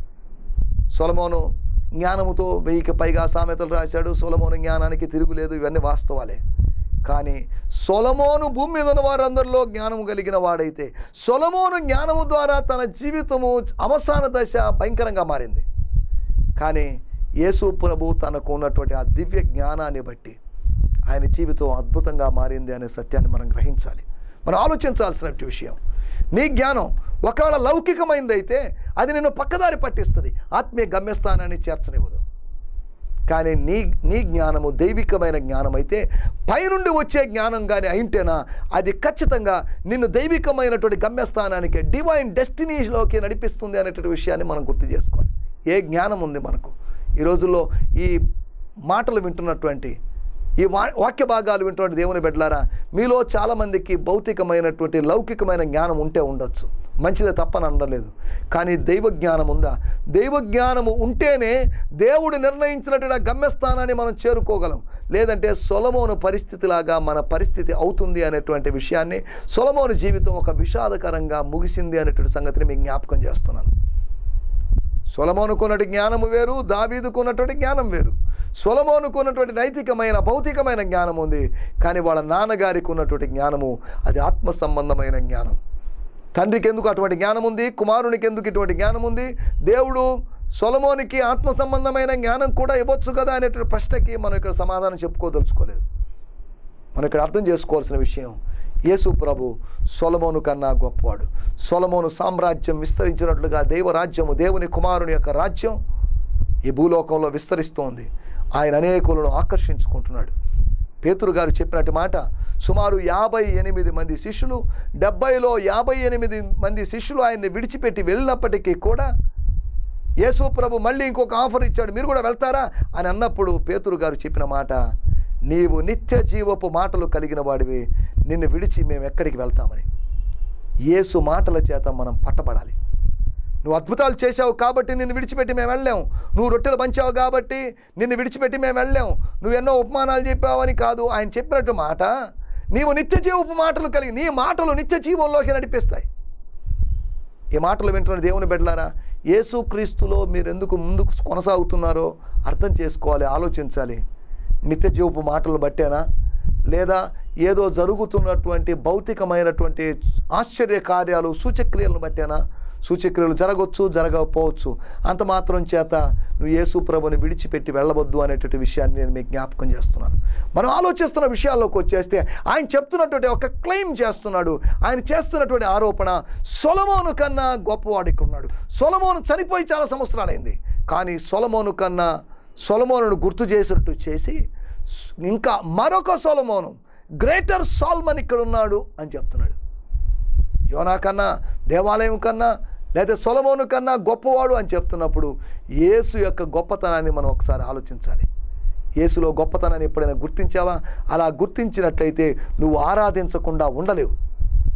S4: సొలమోను జ్ఞానముతో వెయ్యికి పైగా సామెతలు రాశాడు సొలమోను జ్ఞానానికి తిరుగులేదు ఇవన్నీ వాస్తవాలే కానీ సొలమోను భూమి మీద ఉన్న వారందరిలో జ్ఞానం కలిగిన వాడైతే సొలమోను జ్ఞానము ద్వారా తన జీవితము అవసాన దశ భయంకరంగా మారింది కానీ యేసు ప్రభు తనకు ఉన్నటువంటి ఆ దివ్య జ్ఞానాన్ని బట్టి ఆయన జీవితం అద్భుతంగా మారింది అనే సత్యాన్ని మనం గ్రహించాలి మనం ఆలోచించాల్సిన విషయం నీ జ్ఞానం ఒకవేళ లౌకికమైందైతే అది నిన్ను పక్కదారి పట్టిస్తుంది ఆత్మీయ గమ్యస్థానాన్ని చేర్చనివ్వదు కానీ నీ నీ జ్ఞానము దైవికమైన జ్ఞానం అయితే పైనుండి వచ్చే జ్ఞానం కానీ అయింటేనా అది ఖచ్చితంగా నిన్ను దైవికమైనటువంటి గమ్యస్థానానికి డివైన్ డెస్టినీలోకి నడిపిస్తుంది అనేటువంటి విషయాన్ని మనం గుర్తు చేసుకోవాలి ఏ జ్ఞానం ఉంది మనకు ఈ రోజుల్లో ఈ మాటలు వింటున్నటువంటి ఈ వా- వాక్య భాగాలు వింటున్న దేవుని బిడ్డలారా మీలో చాలామందికి భౌతికమైనటువంటి లౌకికమైన జ్ఞానం ఉంటే ఉండొచ్చు మంచిదే తప్పని అనలేదు కానీ దైవ జ్ఞానం ఉందా దైవ జ్ఞానము ఉంటేనే దేవుడు నిర్ణయించినటువంటి ఆ గమ్యస్థానాన్ని మనం చేరుకోగలం లేదంటే సొలమోను పరిస్థితిలాగా మన పరిస్థితి అవుతుంది అనేటువంటి విషయాన్ని సొలమోను జీవితం ఒక విషాదకరంగా ముగిసింది అనేటువంటి సంగతిని మీకు జ్ఞాపకం చేస్తున్నాను సొలమోనుకున్నటువంటి జ్ఞానము వేరు దావీదుకున్నటువంటి జ్ఞానం వేరు సొలమోనుకున్నటువంటి నైతికమైన భౌతికమైన జ్ఞానం ఉంది కానీ వాళ్ళ నాన్నగారికి ఉన్నటువంటి జ్ఞానము అది ఆత్మ సంబంధమైన జ్ఞానం తండ్రికి ఎందుకు అటువంటి జ్ఞానం ఉంది కుమారునికి ఎందుకు ఇటువంటి జ్ఞానం ఉంది దేవుడు సొలమోనికి ఆత్మ సంబంధమైన జ్ఞానం కూడా ఇవ్వచ్చు కదా అనేటువంటి ప్రశ్నకి మనం ఇక్కడ సమాధానం చెప్పుకోదలుచుకోలేదు మనం ఇక్కడ అర్థం చేసుకోవాల్సిన విషయం యేసు ప్రభు సొలమోను కన్నా గొప్పవాడు సొలమోను సామ్రాజ్యం విస్తరించినట్లుగా దైవరాజ్యము దేవుని కుమారుని యొక్క రాజ్యం ఈ భూలోకంలో విస్తరిస్తోంది ఆయన అనేకులను ఆకర్షించుకుంటున్నాడు పేతురు గారు చెప్పినట్టు మాట సుమారు యాభై ఎనిమిది మంది శిష్యులు డెబ్బైలో యాభై ఎనిమిది మంది శిష్యులు ఆయన్ని విడిచిపెట్టి వెళ్ళినప్పటికీ కూడా యేసు ప్రభు మళ్ళీ ఇంకొక ఆఫర్ ఇచ్చాడు మీరు కూడా వెళ్తారా అని అన్నప్పుడు పేతురు గారు చెప్పిన మాట నీవు నిత్య జీవపు మాటలు కలిగిన వాడివి నిన్ను విడిచి మేము ఎక్కడికి వెళ్తామని యేసు మాటల చేత మనం పట్టబడాలి నువ్వు అద్భుతాలు చేశావు కాబట్టి నిన్ను విడిచిపెట్టి మేము వెళ్ళాం నువ్వు రొట్టెలు పంచావు కాబట్టి నిన్ను విడిచిపెట్టి మేము వెళ్ళాం నువ్వు ఎన్నో ఉపమానాలు చెప్పావని కాదు ఆయన చెప్పినట్టు మాట నీవు నిత్య జీవపు మాటలు కలిగి నీ మాటలు నిత్య జీవంలోకి నడిపిస్తాయి ఈ మాటలు వింటున్న దేవుని బిడ్డలారా యేసుక్రీస్తులో మీరు ఎందుకు ముందుకు కొనసాగుతున్నారో అర్థం చేసుకోవాలి ఆలోచించాలి నిత్య జీవపు మాటలు బట్టేనా లేదా ఏదో జరుగుతున్నటువంటి భౌతికమైనటువంటి ఆశ్చర్య కార్యాలు సూచక్రియలను బట్టేనా సూచక్రియలు జరగవచ్చు జరగకపోవచ్చు అంత మాత్రం చేత నువ్వు యేసు ప్రభుని విడిచిపెట్టి వెళ్ళవద్దు అనేటువంటి విషయాన్ని నేను మీకు జ్ఞాపకం చేస్తున్నాను మనం ఆలోచిస్తున్న విషయాల్లోకి వచ్చేస్తే ఆయన చెప్తున్నటువంటి ఒక క్లెయిమ్ చేస్తున్నాడు ఆయన చేస్తున్నటువంటి ఆరోపణ సొలమోను కన్నా గొప్పవాడు ఇక్కడ ఉన్నాడు సొలమోను చనిపోయి చాలా సంవత్సరాలైంది కానీ సొలమోను కన్నా సొలమోనును గుర్తు చేసినట్టు చేసి ఇంకా మరొక సొలమోను గ్రేటర్ సాల్మన్ ఇక్కడ ఉన్నాడు అని చెప్తున్నాడు యోనా కన్నా దేవాలయం కన్నా లేదా సొలమోను కన్నా గొప్పవాడు అని చెప్తున్నప్పుడు యేసు యొక్క గొప్పతనాన్ని మనం ఒకసారి ఆలోచించాలి యేసులో గొప్పతనాన్ని ఎప్పుడైనా గుర్తించావా అలా గుర్తించినట్లయితే నువ్వు ఆరాధించకుండా ఉండలేవు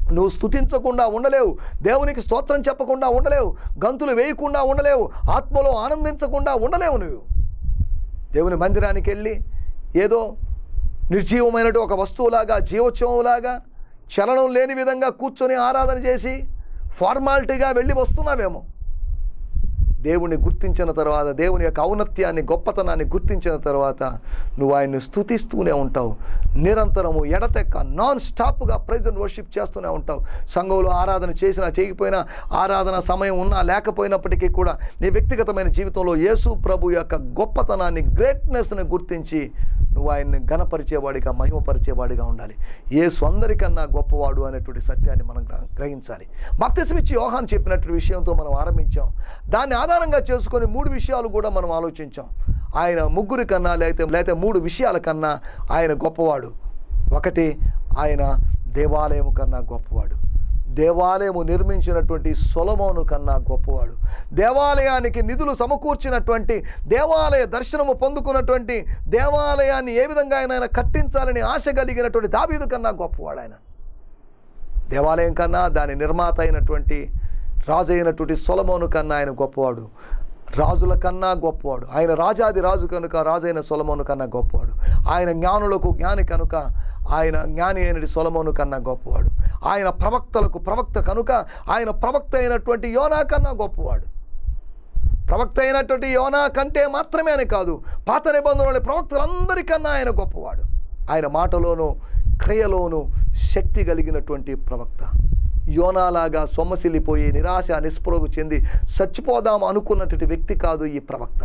S4: నువ్వు స్తుతించకుండా ఉండలేవు దేవునికి స్తోత్రం చెప్పకుండా ఉండలేవు గంతులు వేయకుండా ఉండలేవు ఆత్మలో ఆనందించకుండా ఉండలేవు నువ్వు దేవుని మందిరానికి వెళ్ళి ఏదో నిర్జీవమైనటు ఒక వస్తువులాగా జీవోత్సవంలాగా చలనం లేని విధంగా కూర్చొని ఆరాధన చేసి ఫార్మాలిటీగా వెళ్ళి వస్తున్నామేమో దేవుణ్ణి గుర్తించిన తర్వాత దేవుని యొక్క ఔన్నత్యాన్ని గొప్పతనాన్ని గుర్తించిన తర్వాత నువ్వు ఆయన్ని స్తుతిస్తూనే ఉంటావు నిరంతరము ఎడతెక్క నాన్ స్టాప్గా ప్రైజ్ వర్షిప్ చేస్తూనే ఉంటావు సంఘంలో ఆరాధన చేసినా చేయకపోయినా ఆరాధన సమయం ఉన్నా లేకపోయినప్పటికీ కూడా నీ వ్యక్తిగతమైన జీవితంలో యేసు ప్రభు యొక్క గొప్పతనాన్ని గ్రేట్నెస్ని గుర్తించి నువ్వు ఆయన్ని ఘనపరిచేవాడిగా మహిమపరిచేవాడిగా ఉండాలి యేసు అందరికన్నా గొప్పవాడు అనేటువంటి సత్యాన్ని మనం గ్ర- గ్రహించాలి బాప్తిసమిచ్చి యోహాన్ చెప్పినటువంటి విషయంతో మనం ఆరంభించాం దాన్ని ఆధారంగా చేసుకొని మూడు విషయాలు కూడా మనం ఆలోచించాం ఆయన ముగ్గురి కన్నా లేకపోతే లేకపోతే మూడు విషయాల కన్నా ఆయన గొప్పవాడు ఒకటి ఆయన దేవాలయం కన్నా గొప్పవాడు దేవాలయము నిర్మించినటువంటి సొలమోను కన్నా గొప్పవాడు దేవాలయానికి నిధులు సమకూర్చినటువంటి దేవాలయ దర్శనము పొందుకున్నటువంటి దేవాలయాన్ని ఏ విధంగా ఆయన ఆయన కట్టించాలని ఆశ కలిగినటువంటి దావీదు కన్నా గొప్పవాడు ఆయన దేవాలయం కన్నా దాని నిర్మాత అయినటువంటి రాజు అయినటువంటి సొలమోను కన్నా ఆయన గొప్పవాడు రాజుల కన్నా గొప్పవాడు ఆయన రాజాది రాజు కనుక రాజైన సొలమోను కన్నా గొప్పవాడు ఆయన జ్ఞానులకు జ్ఞాని కనుక ఆయన జ్ఞాని అయినటి సొలమోను కన్నా గొప్పవాడు ఆయన ప్రవక్తలకు ప్రవక్త కనుక ఆయన ప్రవక్త అయినటువంటి యోనా కన్నా గొప్పవాడు ప్రవక్త అయినటువంటి యోనా కంటే మాత్రమే అని కాదు పాత నిబంధనలోని ప్రవక్తలందరికన్నా ఆయన గొప్పవాడు ఆయన మాటలోను క్రియలోను శక్తి కలిగినటువంటి ప్రవక్త యోనాలాగా సొమ్మసిల్లిపోయి నిరాశ నిస్పృహకు చెంది చచ్చిపోదాం అనుకున్నటువంటి వ్యక్తి కాదు ఈ ప్రవక్త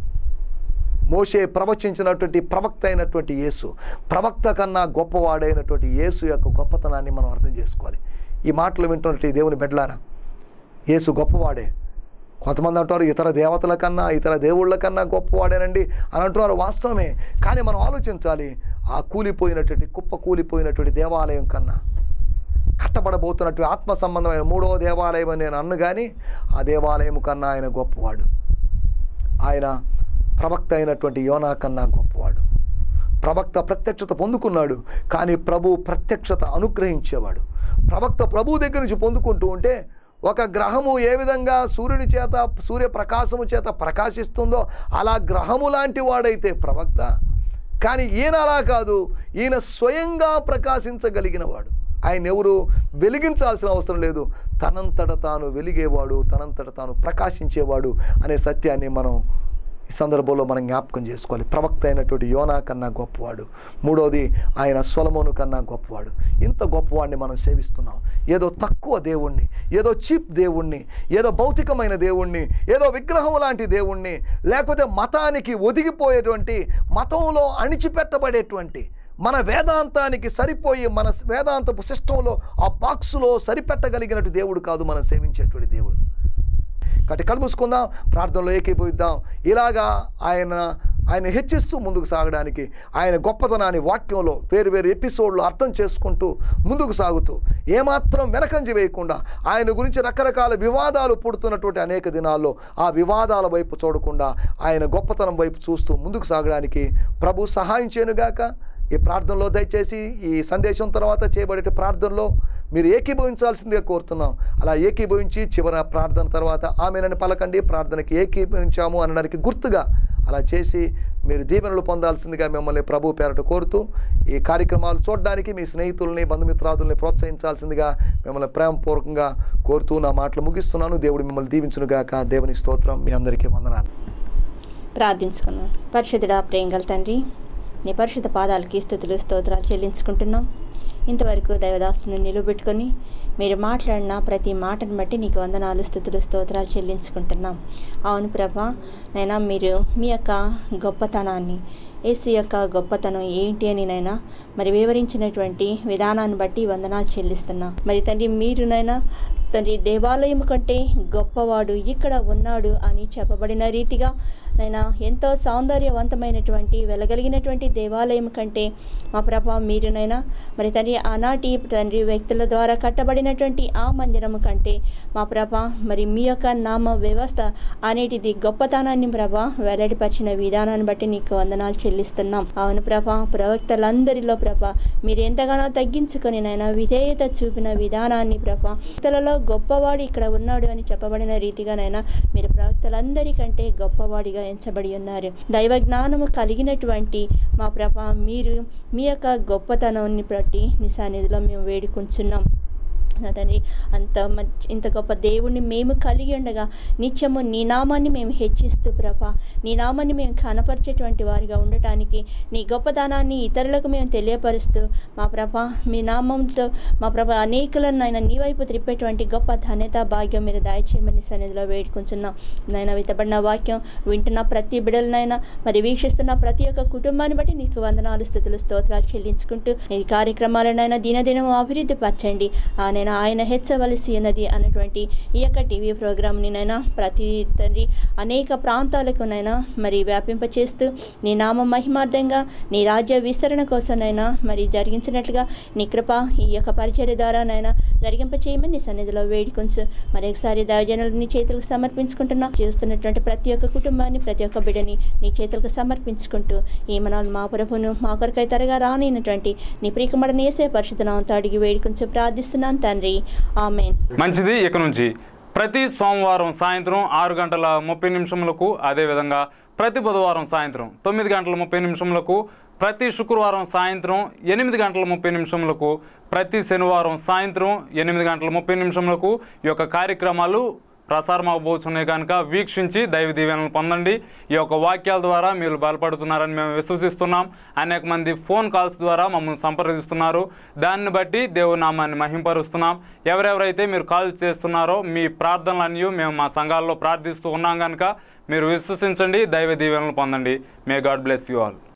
S4: మోషే ప్రవచించినటువంటి ప్రవక్త అయినటువంటి యేసు ప్రవక్త కన్నా గొప్పవాడైనటువంటి యేసు యొక్క గొప్పతనాన్ని మనం అర్థం చేసుకోవాలి ఈ మాటలు వింటున్నటువంటి దేవుని బిడ్డలారా యేసు గొప్పవాడే కొంతమంది అంటారు ఇతర దేవతల కన్నా ఇతర దేవుళ్ళ కన్నా గొప్పవాడేనండి అని అంటున్నారు వాస్తవమే కానీ మనం ఆలోచించాలి ఆ కూలిపోయినటువంటి కుప్ప కూలిపోయినటువంటి దేవాలయం కన్నా కట్టబడబోతున్నటువంటి ఆత్మ సంబంధమైన మూడవ దేవాలయం అని నేను అన్ను కానీ ఆ దేవాలయం కన్నా ఆయన గొప్పవాడు ఆయన ప్రవక్త అయినటువంటి యోనా కన్నా గొప్పవాడు ప్రవక్త ప్రత్యక్షత పొందుకున్నాడు కానీ ప్రభు ప్రత్యక్షత అనుగ్రహించేవాడు ప్రవక్త ప్రభు దగ్గర నుంచి పొందుకుంటూ ఉంటే ఒక గ్రహము ఏ విధంగా సూర్యుని చేత సూర్యప్రకాశము చేత ప్రకాశిస్తుందో అలా గ్రహము లాంటి వాడైతే ప్రవక్త కానీ ఈయన అలా కాదు ఈయన స్వయంగా ప్రకాశించగలిగిన వాడు ఆయన ఎవరు వెలిగించాల్సిన అవసరం లేదు తనంతట తాను వెలిగేవాడు తనంతట తాను ప్రకాశించేవాడు అనే సత్యాన్ని మనం ఈ సందర్భంలో మనం జ్ఞాపకం చేసుకోవాలి ప్రవక్త అయినటువంటి యోనా కన్నా గొప్పవాడు మూడోది ఆయన సొలమోను కన్నా గొప్పవాడు ఇంత గొప్పవాడిని మనం సేవిస్తున్నాం ఏదో తక్కువ దేవుణ్ణి ఏదో చీప్ దేవుణ్ణి ఏదో భౌతికమైన దేవుణ్ణి ఏదో విగ్రహం లాంటి దేవుణ్ణి లేకపోతే మతానికి ఒదిగిపోయేటువంటి మతంలో అణిచిపెట్టబడేటువంటి మన వేదాంతానికి సరిపోయి మన వేదాంతపు సిస్టంలో ఆ బాక్సులో సరిపెట్టగలిగినట్టు దేవుడు కాదు మనం సేవించేటువంటి దేవుడు కాబట్టి కళ్ళు మూసుకుందాం ప్రార్థనలో ఏకీభవిద్దాం ఇలాగా ఆయన ఆయన హెచ్చిస్తూ ముందుకు సాగడానికి ఆయన గొప్పతనాన్ని వాక్యంలో వేరు వేరు ఎపిసోడ్లు అర్థం చేసుకుంటూ ముందుకు సాగుతూ ఏమాత్రం వెనకంజి వేయకుండా ఆయన గురించి రకరకాల వివాదాలు పుడుతున్నటువంటి అనేక దినాల్లో ఆ వివాదాల వైపు చూడకుండా ఆయన గొప్పతనం వైపు చూస్తూ ముందుకు సాగడానికి ప్రభు సహాయం చేయనుగాక ఈ ప్రార్థనలో దయచేసి ఈ సందేశం తర్వాత చేయబడే ప్రార్థనలో మీరు ఏకీభవించాల్సిందిగా కోరుతున్నాం అలా ఏకీభవించి చివర ప్రార్థన తర్వాత ఆమెనని పలకండి ప్రార్థనకి ఏకీభవించాము అనడానికి గుర్తుగా అలా చేసి మీరు దీవెనలు పొందాల్సిందిగా మిమ్మల్ని ప్రభు పేరట కోరుతూ ఈ కార్యక్రమాలు చూడడానికి మీ స్నేహితుల్ని బంధుమిత్రాదుల్ని ప్రోత్సహించాల్సిందిగా మిమ్మల్ని ప్రేమపూర్వకంగా కోరుతూ నా మాటలు ముగిస్తున్నాను దేవుడు మిమ్మల్ని దీవించునుగాక దేవుని స్తోత్రం మీ అందరికీ వందనాలు
S5: ప్రార్థించుకుందాం పరిశుద్ధుడా ప్రేంగల తండ్రి నీ పరిశుద్ధ పాదాలకి స్థుతులు స్తోత్రాలు చెల్లించుకుంటున్నాం ఇంతవరకు దైవదాసును నిలబెట్టుకొని మీరు మాట్లాడిన ప్రతి మాటను బట్టి నీకు వందనాలు స్థుతులు స్తోత్రాలు చెల్లించుకుంటున్నాం అవును ప్రభా నైనా మీరు మీ యొక్క గొప్పతనాన్ని యేసు యొక్క గొప్పతనం ఏంటి అని నైనా మరి వివరించినటువంటి విధానాన్ని బట్టి వందనాలు చెల్లిస్తున్నా మరి తండ్రి మీరునైనా తండ్రి దేవాలయం కంటే గొప్పవాడు ఇక్కడ ఉన్నాడు అని చెప్పబడిన రీతిగా నైనా ఎంతో సౌందర్యవంతమైనటువంటి వెలగలిగినటువంటి దేవాలయం కంటే మా ప్రభ మీరునైనా మరి తండ్రి ఆనాటి తండ్రి వ్యక్తుల ద్వారా కట్టబడినటువంటి ఆ మందిరము కంటే మా ప్రభ మరి మీ యొక్క నామ వ్యవస్థ అనేటిది గొప్పతనాన్ని ప్రభ వెల్లడిపరిచిన విధానాన్ని బట్టి నీకు వందనాలు చెల్లిస్తున్నాం అవును ప్రభ ప్రవక్తలందరిలో ప్రభ మీరు ఎంతగానో తగ్గించుకొని నైనా విధేయత చూపిన విధానాన్ని ప్రభ భక్తులలో గొప్పవాడు ఇక్కడ ఉన్నాడు అని చెప్పబడిన రీతిగానైనా మీరు ప్రవక్తలందరికంటే గొప్పవాడిగా ఎంచబడి ఉన్నారు దైవ జ్ఞానము కలిగినటువంటి మా ప్రభ మీరు మీ యొక్క గొప్పతనాన్ని బట్టి నీ సన్నిధిలో మేము వేడుకుంటున్నాం నా తండ్రి అంత మంచి ఇంత గొప్ప దేవుణ్ణి మేము కలిగి ఉండగా నిత్యము నీ నామాన్ని మేము హెచ్చిస్తూ ప్రభ నీ నామాన్ని మేము కనపరిచేటువంటి వారిగా ఉండటానికి నీ గొప్పతనాన్ని ఇతరులకు మేము తెలియపరుస్తూ మా ప్రభ మీ నామంతో మా ప్రభ అనేకులను నాయన నీ వైపు త్రిప్పేటువంటి గొప్ప ధన్యత భాగ్యం మీరు దయచేయమని సన్నిధిలో వేడుకుంటున్నాం నాయన విత్తబడిన వాక్యం వింటున్న ప్రతి బిడలనైనా మరి వీక్షిస్తున్న ప్రతి ఒక్క కుటుంబాన్ని బట్టి నీకు వందనాలు స్థుతులు స్తోత్రాలు చెల్లించుకుంటూ ఈ కార్యక్రమాలనైనా దినదినం అభివృద్ధి పరచండి ఆ నేను ఆయన హెచ్చవలసి ఉన్నది అన్నటువంటి ఈ యొక్క టీవీ ప్రోగ్రామ్ని నైనా ప్రతి తండ్రి అనేక ప్రాంతాలకునైనా మరి వ్యాపింపచేస్తూ నీ నామ మహిమార్థంగా నీ రాజ్య విస్తరణ కోసమైనా మరి జరిగించినట్లుగా నీ కృప ఈ యొక్క పరిచర్య ద్వారానైనా జరిగింపచేయమని నీ సన్నిధిలో వేడుకొంచు మరి ఒకసారి దైవజనులు నీ చేతులకు సమర్పించుకుంటున్నా చేస్తున్నటువంటి ప్రతి ఒక్క కుటుంబాన్ని ప్రతి ఒక్క బిడ్డని నీ చేతులకు సమర్పించుకుంటూ ఈ మనాలు మా ప్రభును మా కొరకై తరగా రానైనటువంటి నీ ప్రియకుమడని వేసే పరిశుద్ధనాంతో అడిగి వేడుకొంచు ప్రార్థిస్తున్నాను తండ్రి ఆమెన్
S1: మంచిది ఇక నుంచి ప్రతి సోమవారం సాయంత్రం ఆరు గంటల ముప్పై నిమిషములకు అదేవిధంగా ప్రతి బుధవారం సాయంత్రం తొమ్మిది గంటల ముప్పై నిమిషములకు ప్రతి శుక్రవారం సాయంత్రం ఎనిమిది గంటల ముప్పై నిమిషములకు ప్రతి శనివారం సాయంత్రం ఎనిమిది గంటల ముప్పై నిమిషములకు ఈ యొక్క కార్యక్రమాలు ప్రసారం అవబోతున్నాయి కనుక వీక్షించి దైవ దీవెనలు పొందండి ఈ యొక్క వాక్యాల ద్వారా మీరు బలపడుతున్నారని మేము విశ్వసిస్తున్నాం అనేక మంది ఫోన్ కాల్స్ ద్వారా మమ్మల్ని సంప్రదిస్తున్నారు దాన్ని బట్టి దేవుని నామాన్ని మహింపరుస్తున్నాం ఎవరెవరైతే మీరు కాల్ చేస్తున్నారో మీ ప్రార్థనలన్నీ మేము మా సంఘాల్లో ప్రార్థిస్తూ ఉన్నాం కనుక మీరు విశ్వసించండి దైవ దీవెనలు పొందండి may God bless you all